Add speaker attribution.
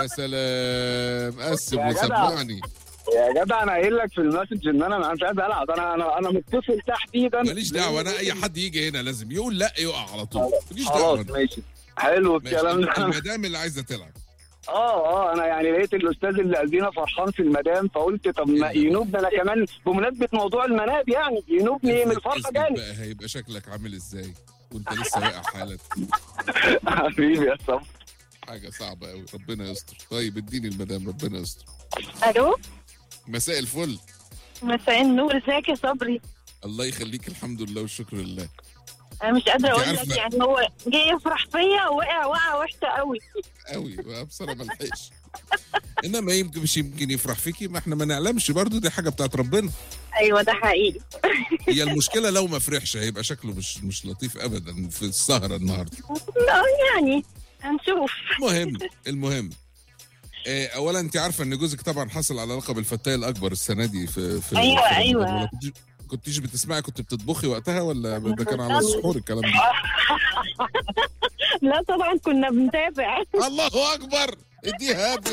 Speaker 1: يا سلام قسم
Speaker 2: يا جدع.
Speaker 1: وسمعني
Speaker 2: يا جدع انا قايل لك في المسج ان انا مش عايز العب انا انا انا متصل تحديدا
Speaker 1: ماليش دعوه انا اي حد يجي هنا لازم يقول لا يقع على طول ماليش
Speaker 2: خلاص
Speaker 1: دعوه
Speaker 2: ماشي حلو
Speaker 1: ماشي
Speaker 2: الكلام ده
Speaker 1: المدام اللي عايزه تلعب
Speaker 2: اه اه انا يعني لقيت الاستاذ اللي قلبينا فرحان في المدام فقلت طب ما ينوبنا انا كمان بمناسبه موضوع المناب يعني ينوبني من الفرحه
Speaker 1: اثبت
Speaker 2: جاني
Speaker 1: بقى هيبقى شكلك عامل ازاي وانت لسه واقع حالك
Speaker 2: حبيبي يا صبري
Speaker 1: حاجه صعبه قوي ربنا يستر طيب اديني المدام ربنا يستر
Speaker 3: الو
Speaker 1: مساء الفل
Speaker 3: مساء النور ازيك يا صبري
Speaker 1: الله يخليك الحمد لله والشكر لله
Speaker 3: انا مش قادره
Speaker 1: انت
Speaker 3: اقول لك
Speaker 1: عارفة-
Speaker 3: يعني هو جاي يفرح فيا ووقع وقعه وحشه قوي
Speaker 1: قوي بصراحه ما لحقش انما يمكن مش يمكن يفرح فيكي ما احنا ما نعلمش برضو دي حاجه بتاعت ربنا
Speaker 3: ايوه ده حقيقي
Speaker 1: هي المشكله لو ما فرحش هيبقى شكله مش مش لطيف ابدا في السهره النهارده
Speaker 3: لا يعني هنشوف
Speaker 1: المهم المهم آه، اولا انت عارفه ان جوزك طبعا حصل على لقب الفتاه الاكبر السنه دي في في
Speaker 3: أيوة،
Speaker 1: في
Speaker 3: أيوة.
Speaker 1: ولا كنتيش- كنتيش بتسمعي كنت بتطبخي وقتها ولا ده كان على السحور الكلام ده
Speaker 3: لا طبعا كنا بنتابع
Speaker 1: الله اكبر اديها